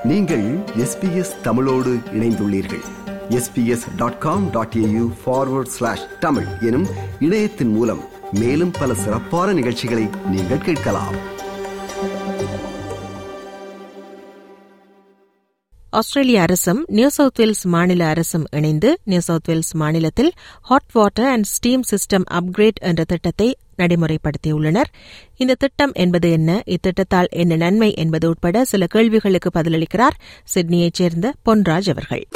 நீங்கள் எஸ்பிஎஸ் தமிழோடு இணைந்துள்ளீர்கள் SBS dot com dot AU forward slash Tamil எனும் இணையத்தின் மூலம் மேலும் பல சிறப்பான நிகழ்ச்சிகளை நீங்கள் கேட்கலாம் ஆஸ்திரேலிய அரசும் நியூ சவுத் வேல்ஸ் மாநில அரசும் இணைந்து நியூ சவுத் வேல்ஸ் மாநிலத்தில் hot water and steam system upgrade என்ற திட்டத்தை நடைமுறைப்படுத்தியுள்ளனர் இந்த திட்டம் என்பது என்ன இத்திட்டத்தால் என்ன நன்மை என்பது உட்பட சில கேள்விகளுக்கு பதிலளிக்கிறார் சிட்னியைச் சேர்ந்த பொன்ராஜ் அவர்கள்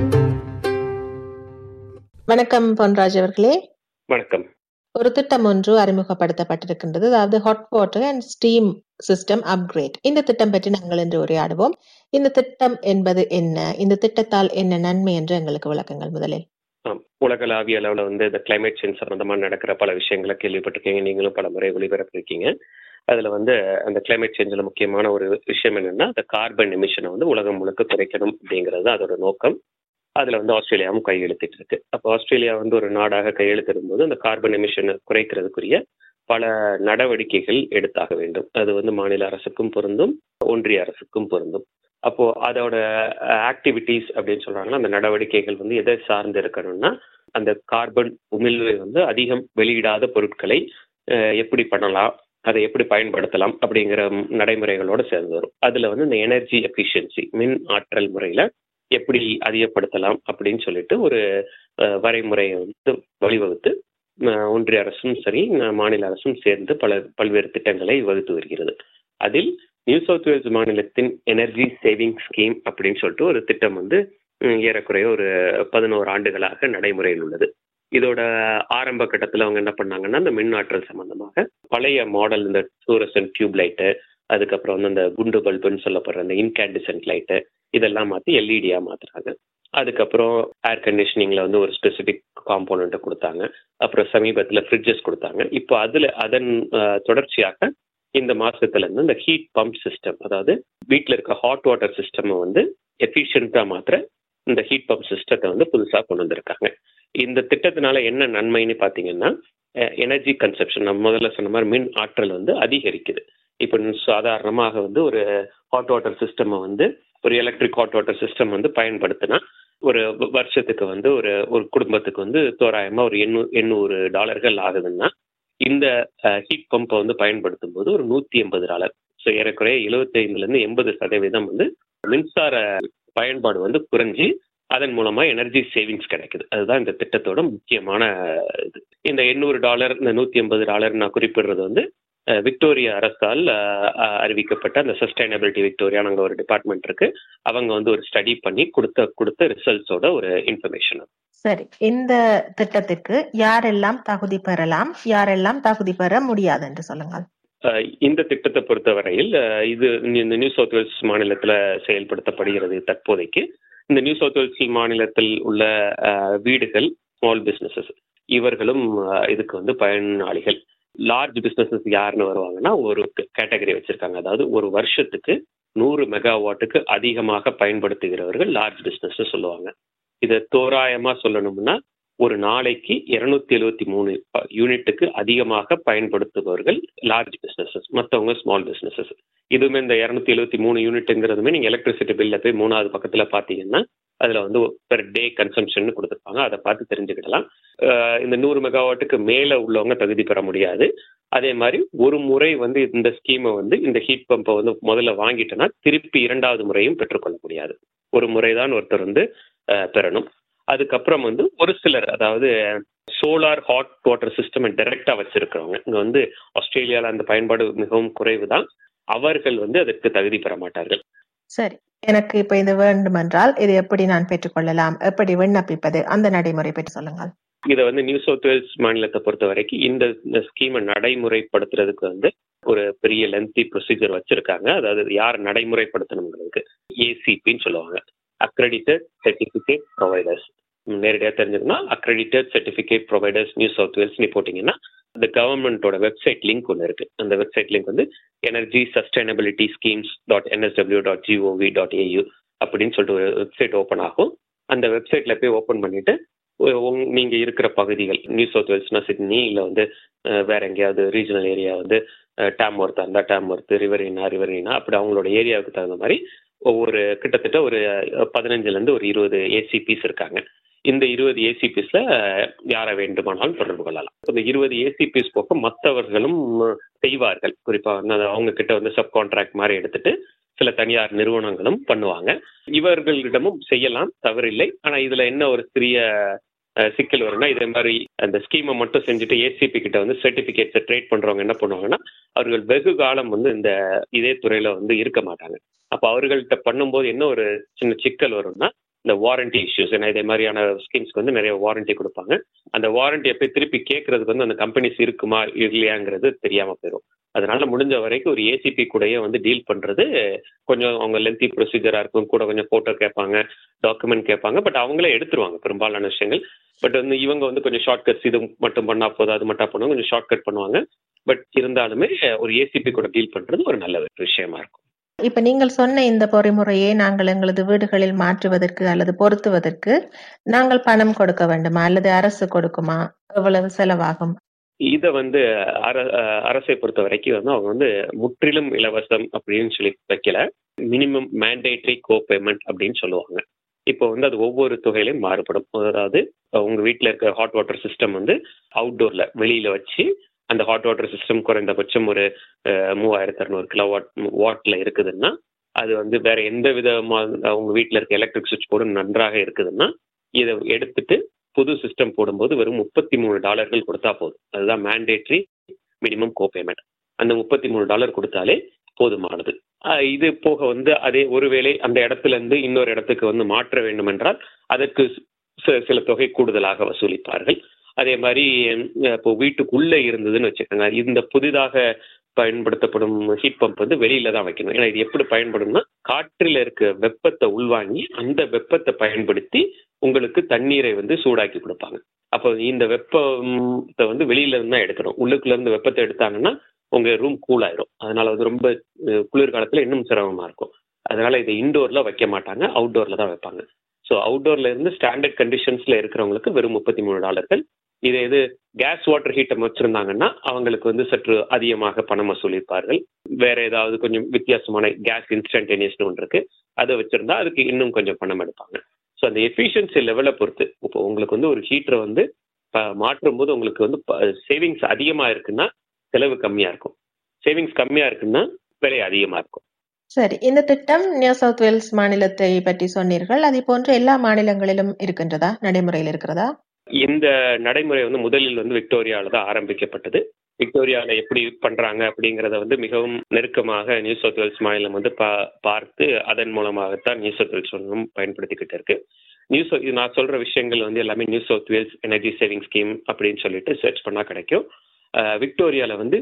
வணக்கம் பொன்ராஜ் அவர்களே வணக்கம் ஒரு திட்டம் ஒன்று அறிமுகப்படுத்தப்பட்டிருக்கின்றது அதாவது hot water and steam system upgrade இந்த திட்டம் பற்றி நாங்கள் இன்று உரையாடுவோம் இந்த திட்டம் என்பது என்ன இந்த திட்டத்தால் என்ன நன்மை என்று எங்களுக்கு விளக்கங்கள் முதலில் ஆம். உலகளாவிய அளவில் வந்து இந்த கிளைமேட் சேஞ்ச் சம்பந்தமா நடக்கிற பல விஷயங்களை கேள்விப்பட்டிருக்கீங்க நீங்களும் பல முறை ஒளிபரப்பிருக்கீங்க அதுல வந்து அந்த கிளைமேட் சேஞ்சில் முக்கியமான ஒரு விஷயம் என்னன்னா அந்த கார்பன் எமிஷனை வந்து உலகம் முழுக்க குறைக்கணும் அப்படிங்கிறது தான் அதோட நோக்கம் அதுல வந்து ஆஸ்திரேலியாவும் கையெழுத்திட்டு இருக்கு அப்போ ஆஸ்திரேலியா வந்து ஒரு நாடாக கையெழுத்திடும் போது அந்த கார்பன் எமிஷனை குறைக்கிறதுக்குரிய பல நடவடிக்கைகள் எடுத்தாக வேண்டும் அது வந்து மாநில அரசுக்கும் பொருந்தும் ஒன்றிய அரசுக்கும் பொருந்தும் அப்போ அதோட ஆக்டிவிட்டீஸ் அப்படின்னு சொல்றாங்கன்னா அந்த நடவடிக்கைகள் வந்து எதை சார்ந்து இருக்கணும்னா அந்த கார்பன் உமிழ்வை வந்து அதிகம் வெளியிடாத பொருட்களை அஹ், எப்படி பண்ணலாம் அதை எப்படி பயன்படுத்தலாம் அப்படிங்கிற நடைமுறைகளோட சேர்ந்து வரும் அதுல வந்து இந்த எனர்ஜி எஃபிஷியன்சி மின் ஆற்றல் முறையில எப்படி அதிகப்படுத்தலாம் அப்படின்னு சொல்லிட்டு ஒரு அஹ், வரைமுறையை வந்து வழிவகுத்து அஹ், ஒன்றிய அரசும் சரி அஹ், மாநில அரசும் சேர்ந்து பல பல்வேறு திட்டங்களை வகுத்து வருகிறது அதில் நியூ சவுத் வேல்ஸ் மாநிலத்தின் எனர்ஜி சேவிங் ஸ்கீம் அப்படின்னு சொல்லிட்டு ஒரு திட்டம் வந்து ம், ஏறக்குறைய ஒரு பதினோரு ஆண்டுகளாக நடைமுறையில் உள்ளது இதோட ஆரம்ப கட்டத்தில் அவங்க என்ன பண்ணாங்கன்னா இந்த மின் ஆற்றல் சம்பந்தமாக பழைய மாடல் இந்த சூரசன் டியூப் லைட்டு அதுக்கப்புறம் வந்து அந்த குண்டு பல்புன்னு சொல்லப்படுற அந்த இன்கேண்டிசன்ட் லைட்டு இதெல்லாம் மாற்றி எல்இடியா மாத்துறாங்க அதுக்கப்புறம் ஏர் கண்டிஷனிங்ல வந்து ஒரு ஸ்பெசிபிக் காம்போனண்ட்டை கொடுத்தாங்க அப்புறம் சமீபத்தில் ஃப்ரிட்ஜஸ் கொடுத்தாங்க இப்போ அதில் அதன் அஹ், தொடர்ச்சியாக இந்த மாசத்துல இருந்து இந்த ஹீட் பம்ப் சிஸ்டம் அதாவது வீட்டில் இருக்க ஹாட் வாட்டர் சிஸ்டம் வந்து எஃபிஷியண்டா மாத்திர இந்த ஹீட் பம்ப் சிஸ்டத்தை வந்து புதுசா கொண்டு வந்திருக்காங்க இந்த திட்டத்தினால என்ன நன்மைன்னு பாத்தீங்கன்னா எனர்ஜி கன்சப்ஷன் நம்ம முதல்ல சொன்ன மாதிரி மின் ஆற்றல் வந்து அதிகரிக்குது இப்போ சாதாரணமாக வந்து ஒரு ஹாட் வாட்டர் சிஸ்டம் வந்து ஒரு எலக்ட்ரிக் ஹாட் வாட்டர் சிஸ்டம் வந்து பயன்படுத்தினா ஒரு வ- வருஷத்துக்கு வந்து ஒரு ஒரு குடும்பத்துக்கு வந்து தோராயமா ஒரு எண்ணூ எண்ணூறு டாலர்கள் ஆகுதுன்னா இந்த ஹீட் பம்பை வந்து பயன்படுத்தும் போது ஒரு நூத்தி எண்பது டாலர் ஸோ ஏறக்குறைய 75 ல இருந்து எண்பது சதவீதம் வந்து மின்சார பயன்பாடு வந்து குறைஞ்சி அதன் மூலமா எனர்ஜி சேவிங்ஸ் கிடைக்குது அதுதான் இந்த திட்டத்தோட முக்கியமான இது இந்த எண்ணூறு டாலர் இந்த நூத்தி எண்பது டாலர் நான் குறிப்பிடுறது வந்து அஹ், விக்டோரியா அரசால் அஹ், அஹ், அறிவிக்கப்பட்ட அந்த சஸ்டைனபிலிட்டி விக்டோரியா அங்க ஒரு டிபார்ட்மெண்ட் இருக்கு அவங்க வந்து ஒரு ஸ்டடி பண்ணி கொடுத்த கொடுத்த ரிசல்ட்ஸோட ஒரு இன்ஃபர்மேஷன் சரி இந்த திட்டத்திற்கு யாரெல்லாம் தகுதி பெறலாம் யாரெல்லாம் தகுதி பெற முடியாது என்று சொல்லுங்கள் அஹ் இந்த திட்டத்தை பொறுத்தவரையில் அஹ் இது இந்த நியூ சவுத் வேல்ஸ் மாநிலத்தில் செயல்படுத்தப்படுகிறது தற்போதைக்கு இந்த நியூ சவுத் வேல்ஸ் மாநிலத்தில் உள்ள அஹ், வீடுகள் ஸ்மால் பிசினஸஸ் இவர்களும் அஹ், இதுக்கு வந்து பயனாளிகள் லார்ஜ் பிசினஸஸ் யாருன்னு வருவாங்கன்னா ஒரு கேட்டகரி வச்சிருக்காங்க அதாவது ஒரு வருஷத்துக்கு நூறு மெகாவாட்டுக்கு அதிகமாக பயன்படுத்துகிறவர்கள் லார்ஜ் பிசினஸ் சொல்லுவாங்க இதை தோராயமா சொல்லணும்னா ஒரு நாளைக்கு இருநூத்தி எழுவத்தி மூணு யூனிட்டுக்கு அதிகமாக பயன்படுத்துபவர்கள் லார்ஜ் பிசினஸஸ் மற்றவங்க ஸ்மால் பிசினஸஸ் இதுவுமே இந்த இருநூத்தி எழுவத்தி மூணு யூனிட்டுங்கிறதுமே நீங்க எலக்ட்ரிசிட்டி பில்ல போய் மூணாவது பக்கத்துல பாத்தீங்கன்னா அதுல வந்து பெர் டே கன்சம்ஷன் கொடுத்துருப்பாங்க அதை பார்த்து தெரிஞ்சுக்கிடலாம் அஹ் இந்த நூறு மெகாவாட்டுக்கு மேல உள்ளவங்க தகுதி பெற முடியாது அதே மாதிரி ஒரு முறை வந்து இந்த ஸ்கீமை வந்து இந்த ஹீட் பம்பை வந்து முதல்ல வாங்கிட்டோன்னா திருப்பி இரண்டாவது முறையும் பெற்றுக்கொள்ள முடியாது ஒரு முறைதான் ஒருத்தர் வந்து அஹ், பெறணும் அதுக்கப்புறம் வந்து ஒரு சிலர் அதாவது சோலார் ஹாட் வாட்டர் சிஸ்டம் டைரக்டா வச்சிருக்கிறவங்க இங்க வந்து ஆஸ்திரேலியால அந்த பயன்பாடு மிகவும் குறைவு தான் அவர்கள் வந்து அதற்கு தகுதி பெற மாட்டார்கள் சரி எனக்கு இப்ப இது வேண்டுமென்றால் இது எப்படி நான் பெற்றுக்கொள்ளலாம் எப்படி விண்ணப்பிப்பது அந்த நடைமுறை பற்றி சொல்லுங்கள் இதை வந்து நியூ சவுத் வேல்ஸ் மாநிலத்தை பொறுத்த வரைக்கும் இந்த இந்த ஸ்கீமை நடைமுறைப்படுத்துறதுக்கு வந்து ஒரு பெரிய லென்த்தி ப்ரொசீஜர் வச்சிருக்காங்க அதாவது யார் நடைமுறைப்படுத்தணுங்கிறதுக்கு ஏசிபின்னு சொல்லுவாங்க அக்ரெடிட்டட் சர்டிஃபிகேட் ப்ரொவைடர்ஸ் நேரடியாக தெரிஞ்சதுன்னா accredited certificate providers New South வேல்ஸ்னு போட்டிங்கன்னா இந்த கவர்மெண்ட்டோட வெப்சைட் லிங்க் ஒன்று இருக்கு அந்த வெப்சைட் லிங்க் வந்து energy sustainability schemes dot NSW dot GOV dot AU அப்படின்னு சொல்லிட்டு ஒரு வெப்சைட் ஓப்பன் ஆகும் அந்த வெப்சைட்ல போய் ஓப்பன் பண்ணிட்டு உ- உங்க- நீங்க இருக்கிற பகுதிகள் நியூ சவுத் வேல்ஸ்னா சிட்னி இல்ல வந்து அஹ், வேற எங்கேயாவது ரீஜனல் ஏரியா வந்து டேம் ஒர்த்தா இருந்தா டேம் ஒர்த் ரிவரினா ரிவரினா அப்படி அவங்களோட ஏரியாவுக்கு தகுந்த மாதிரி ஒவ்வொரு கிட்டத்தட்ட ஒரு பதினஞ்சுல இருந்து ஒரு இருபது ஏசிபிஸ் இருக்காங்க இந்த இருபது ஏசிபிஸ்ல யாரை வேண்டுமானாலும் தொடர்பு கொள்ளலாம் இந்த இருபது ஏசிபிஸ் போக மற்றவர்களும் செய்வார்கள் குறிப்பா வந்து அது அவங்க கிட்ட வந்து சப் கான்ட்ராக்ட் மாதிரி எடுத்துட்டு சில தனியார் நிறுவனங்களும் பண்ணுவாங்க இவர்களிடமும் செய்யலாம் தவறில்லை ஆனா இதுல என்ன ஒரு சிறிய அஹ், சிக்கல் வரும்னா இதே மாதிரி அந்த ஸ்கீமை மட்டும் செஞ்சுட்டு ஏசிபி கிட்ட வந்து சர்டிபிகேட்ஸை ட்ரேட் பண்றவங்க என்ன பண்ணுவாங்கன்னா அவர்கள் வெகு காலம் வந்து இந்த இதே துறையில வந்து இருக்க மாட்டாங்க அப்ப அவர்கள்ட்ட பண்ணும்போது என்ன ஒரு சின்ன சிக்கல் வரும்னா இந்த வாரண்டி இஷ்யூஸ் ஏன்னா இதே மாதிரியான ஸ்கீம்ஸ்க்கு வந்து நிறைய வாரண்டி கொடுப்பாங்க அந்த வாரண்டியை போய் திருப்பி கேட்கறதுக்கு வந்து அந்த கம்பெனிஸ் இருக்குமா இல்லையாங்கிறது தெரியாம போயிடும் அதனால முடிஞ்ச வரைக்கும் ஒரு ஏசிபி கூடயே வந்து டீல் பண்றது கொஞ்சம் அவங்க லென்த்தி ப்ரொசீஜரா இருக்கும் கூட கொஞ்சம் போட்டோ கேட்பாங்க டாக்குமெண்ட் கேட்பாங்க பட் அவங்களே எடுத்துருவாங்க பெரும்பாலான விஷயங்கள் பட் வந்து இவங்க வந்து கொஞ்சம் ஷார்ட்கட்ஸ் இது மட்டும் பண்ணா போதும் அது மட்டும் பண்ணுவாங்க கொஞ்சம் ஷார்ட்கட் பண்ணுவாங்க பட் இருந்தாலுமே ஒரு ஏசிபி கூட டீல் பண்றது ஒரு நல்ல விஷயமா இருக்கும் இப்ப நீங்கள் சொன்ன இந்த பொறிமுறையை நாங்கள் எங்களது வீடுகளில் மாற்றுவதற்கு அல்லது பொருத்துவதற்கு நாங்கள் பணம் கொடுக்க வேண்டுமா அல்லது அரசு கொடுக்குமா எவ்வளவு செலவாகும் இதை வந்து அர அஹ் அரசை பொறுத்த வரைக்கும் வந்து அவங்க வந்து முற்றிலும் இலவசம் அப்படின்னு சொல்லி வைக்கல மினிமம் மேண்டேட்டரி கோ பேமெண்ட் அப்படின்னு சொல்லுவாங்க இப்போ வந்து அது ஒவ்வொரு தொகையிலையும் மாறுபடும் அதாவது உங்க வீட்டில் இருக்க ஹாட் வாட்டர் சிஸ்டம் வந்து அவுட்டோர்ல வெளியில வச்சு அந்த ஹாட் வாட்டர் சிஸ்டம் குறைந்தபட்சம் ஒரு அஹ், மூவாயிரத்தி அறுநூறு கிலோ வாட் வாட்ல இருக்குதுன்னா அது வந்து வேற எந்த விதமான உங்க வீட்டில் இருக்க எலக்ட்ரிக் சுவிட்ச் போர்டு நன்றாக இருக்குதுன்னா இதை எடுத்துட்டு புது சிஸ்டம் போடும்போது வெறும் முப்பத்தி மூணு டாலர்கள் கொடுத்தா போதும் அதுதான் மேண்டேட்ரி மினிமம் கோ பேமெண்ட் அந்த முப்பத்தி மூணு டாலர் கொடுத்தாலே போதுமானது ஆஹ் இது போக வந்து அதே ஒருவேளை அந்த இடத்துல இருந்து இன்னொரு இடத்துக்கு வந்து மாற்ற வேண்டும் என்றால் அதற்கு சி- சில தொகை கூடுதலாக வசூலிப்பார்கள் அதே மாதிரி அஹ் இப்போ வீட்டுக்குள்ள இருந்ததுன்னு வச்சுக்கோங்க இந்த புதிதாக பயன்படுத்தப்படும் ஹீட் பம்ப் வந்து வெளியில தான் வைக்கணும் ஏன்னா இது எப்படி பயன்படும்னா காற்றில் இருக்க வெப்பத்தை உள்வாங்கி அந்த வெப்பத்தை பயன்படுத்தி உங்களுக்கு தண்ணீரை வந்து சூடாக்கி கொடுப்பாங்க அப்போ இந்த வெப்பத்தை வந்து வெளியில இருந்து தான் எடுக்கணும் உள்ளுக்குள்ள இருந்து வெப்பத்தை எடுத்தாங்கன்னா உங்க ரூம் கூல் ஆயிரும் அதனால வந்து ரொம்ப அஹ், குளிர்காலத்துல இன்னும் சிரமமா இருக்கும் அதனால இதை இன்டோர்ல வைக்க மாட்டாங்க அவுட்டோர்ல தான் வைப்பாங்க ஸோ அவுட்டோர்ல இருந்து ஸ்டாண்டர்ட் கண்டிஷன்ஸ்ல இருக்கிறவங்களுக்கு வெறும் முப்பத்தி மூணு டாலர்கள் இதே இது கேஸ் வாட்டர் ஹீட்டர் வச்சிருந்தாங்கன்னா அவங்களுக்கு வந்து சற்று அதிகமாக பணம் வசூலிப்பார்கள் வேற ஏதாவது கொஞ்சம் வித்தியாசமான கேஸ் இன்ஸ்டன்டேனியஸ்னு ஒன்று இருக்கு அதை வச்சிருந்தா அதுக்கு இன்னும் கொஞ்சம் பணம் எடுப்பாங்க ஸோ அந்த எஃபிஷியன்சி லெவலை பொறுத்து இப்போ உங்களுக்கு வந்து ஒரு ஹீட்டரை வந்து ப- மாற்றும் போது உங்களுக்கு வந்து சேவிங்ஸ் அதிகமா இருக்குன்னா செலவு கம்மியா இருக்கும் சேவிங்ஸ் கம்மியா இருக்குன்னா விலை அதிகமா இருக்கும் சரி இந்த திட்டம் நியூ சவுத் வேல்ஸ் மாநிலத்தை பற்றி சொன்னீர்கள் அதே போன்று எல்லா மாநிலங்களிலும் இருக்கின்றதா நடைமுறையில் இருக்கிறதா இந்த நடைமுறை வந்து முதலில் வந்து விக்டோரியால தான் ஆரம்பிக்கப்பட்டது விக்டோரியால எப்படி பண்றாங்க அப்படிங்கறத வந்து மிகவும் நெருக்கமாக நியூ சவுத் வேல்ஸ் மாநிலம் வந்து பா- பார்த்து அதன் மூலமாகத்தான் நியூ சவுத் வேல்ஸ் ஒன்றும் பயன்படுத்திக்கிட்டு இருக்கு நியூ சவுத் இது நான் சொல்ற விஷயங்கள் வந்து எல்லாமே New South Wales energy saving scheme அப்படின்னு சொல்லிட்டு சர்ச் பண்ணா கிடைக்கும் அஹ் விக்டோரியால வந்து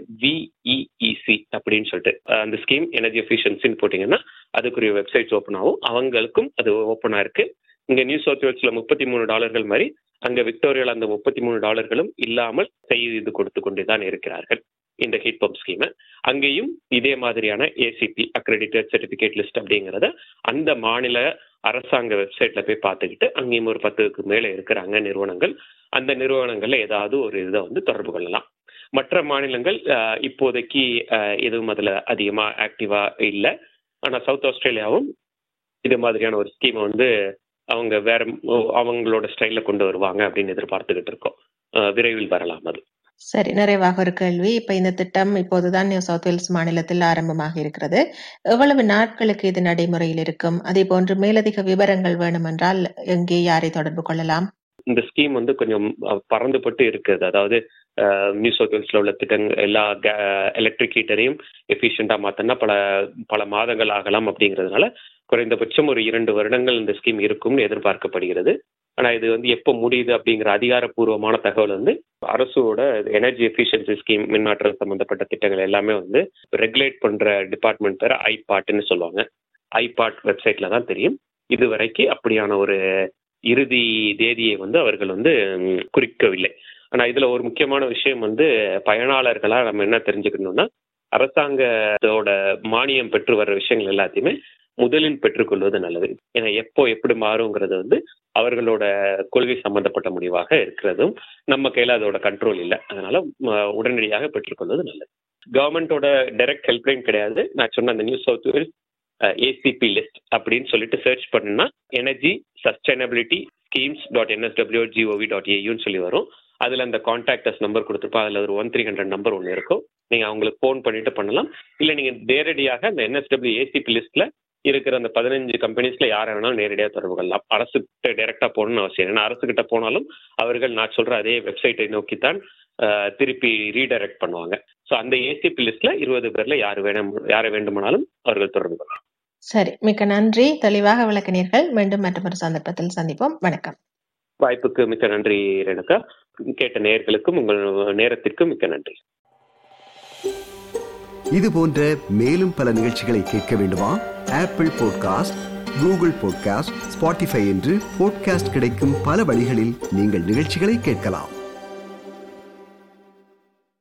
விஇஇசி அப்படின்னு சொல்லிட்டு அஹ் அந்த ஸ்கீம் எனர்ஜி எஃபிஷியன்சின்னு போட்டீங்கன்னா அதுக்குரிய வெப்சைட்ஸ் ஓப்பன் ஆகும் அவங்களுக்கும் அது ஓப்பனா இருக்கு இங்க நியூ சவுத் வேல்ஸ்ல முப்பத்தி மூணு டாலர்கள் மாதிரி அங்க விக்டோரியால அந்த முப்பத்தி மூணு டாலர்களும் இல்லாமல் செய்து கொடுத்து கொண்டு தான் இருக்கிறார்கள் இந்த ஹீட் பம்ப் ஸ்கீமை அங்கேயும் இதே மாதிரியான ஏசிபி அக்ரெடிட்டட் சர்டிபிகேட் லிஸ்ட் அப்படிங்கிறத அந்த மாநில அரசாங்க வெப்சைட்ல போய் பார்த்துக்கிட்டு அங்கேயும் ஒரு பத்துக்கு மேல இருக்கிறாங்க நிறுவனங்கள் அந்த நிறுவனங்கள்ல ஏதாவது ஒரு இதை வந்து தொடர்பு கொள்ளலாம் மற்ற மாநிலங்கள் அஹ், இப்போதைக்கு அஹ், எதுவும் அதுல அதிகமா ஆக்டிவா இல்லை ஆனா சவுத் ஆஸ்திரேலியாவும் இது மாதிரியான ஒரு ஸ்கீமை வந்து அவங்க வேற ம், அவங்களோட ஸ்டைல்ல கொண்டு வருவாங்க அப்படின்னு எதிர்பார்த்துக்கிட்டு இருக்கோம் அஹ், விரைவில் வரலாம் அது சரி நிறைவாக ஒரு கேள்வி இப்ப இந்த திட்டம் இப்போதுதான் நியூ சவுத் வேல்ஸ் மாநிலத்தில் ஆரம்பமாக இருக்கிறது எவ்வளவு நாட்களுக்கு இது நடைமுறையில் இருக்கும் அதே போன்று மேலதிக விவரங்கள் வேண்டுமென்றால் எங்கே யாரை தொடர்பு கொள்ளலாம் இந்த ஸ்கீம் வந்து கொஞ்சம் அஹ், பறந்துபட்டு இருக்குது அதாவது அஹ், நியூ சவுத் வேல்ஸ்ல உள்ள திட்டங்கள் எல்லா எலக்ட்ரிக் ஹீட்டரையும் எஃபிஷியண்டா மாத்தனா பல பல மாதங்கள் ஆகலாம் அப்படிங்கிறதுனால குறைந்தபட்சம் ஒரு இரண்டு வருடங்கள் இந்த ஸ்கீம் இருக்கும்னு எதிர்பார்க்கப்படுகிறது ஆனா இது வந்து எப்போ முடியுது அப்படிங்கிற அதிகாரப்பூர்வமான தகவல் வந்து அரசோட எனர்ஜி எஃபிஷியன்சி ஸ்கீம் மின்னாற்றல் சம்பந்தப்பட்ட திட்டங்கள் எல்லாமே வந்து ரெகுலேட் பண்ற டிபார்ட்மெண்ட் பேர் ஐபாட்னு சொல்லுவாங்க ஐபாட் வெப்சைட்ல தான் தெரியும் இதுவரைக்கு அப்படியான ஒரு இறுதி தேதியை வந்து அவர்கள் வந்து ம், குறிக்கவில்லை ஆனா இதுல ஒரு முக்கியமான விஷயம் வந்து பயனாளர்களா நம்ம என்ன தெரிஞ்சுக்கணும்னா அரசாங்கத்தோட மானியம் பெற்று வர்ற விஷயங்கள் எல்லாத்தையுமே முதலில் பெற்றுக்கொள்வது நல்லது ஏன்னா எப்போ எப்படி மாறுங்கிறது வந்து அவர்களோட கொள்கை சம்பந்தப்பட்ட முடிவாக இருக்கிறதும் நம்ம கையில அதோட கண்ட்ரோல் இல்லை அதனால ம, உடனடியாக பெற்றுக்கொள்வது நல்லது கவர்மெண்டோட டைரக்ட் ஹெல்ப்லைன் கிடையாது நான் சொன்ன அந்த New South Wales ACP list அப்படின்னு சொல்லிட்டு சர்ச் பண்ணா energy sustainability schemes dot NSW GOV dot ஏயூன்னு சொல்லி வரும் அதில் அந்த கான்டாக்டர்ஸ் நம்பர் கொடுத்துருப்போம் அதில் ஒரு ஒன் த்ரீ ஹண்ட்ரட் நம்பர் ஒன்று இருக்கும் நீங்கள் அவங்களுக்கு ஃபோன் பண்ணிட்டு பண்ணலாம் இல்லை நீங்கள் நேரடியாக அந்த என்எஸ்டபிள்யூ ஏசிபி லிஸ்ட்டில் இருக்கிற அந்த பதினஞ்சு கம்பெனிஸ்ல யாரை வேணாலும் நேரடியாக தொடர்பு கொள்ளலாம் அரசு கிட்ட டைரக்டா போகணும்னு அவசியம் ஏன்னா அரசு கிட்ட போனாலும் அவர்கள் நான் சொல்ற அதே வெப்சைட்டை நோக்கித்தான் அஹ், திருப்பி ரீடைரக்ட் பண்ணுவாங்க ஸோ அந்த ஏசிபி லிஸ்ட்ல இருபது பேர்ல யார் வேணும் யாரை வேண்டுமானாலும் அவர்கள் தொடர்பு கொள்ளலாம் சரி மிக்க நன்றி தெளிவாக விளக்கினீர்கள் மீண்டும் மற்றொரு சந்தர்ப்பத்தில் சந்திப்போம் வணக்கம் வாய்ப்புக்கு மிக்க நன்றி ரேணுகா கேட்ட நேயர்களுக்கும் உங்கள் நேரத்திற்கும் மிக்க நன்றி இது போன்ற மேலும் பல நிகழ்ச்சிகளை கேட்க வேண்டுமா Apple podcast Google podcast Spotify என்று பாட்காஸ்ட் கிடைக்கும் பல வழிகளில் நீங்கள் நிகழ்ச்சிகளை கேட்கலாம்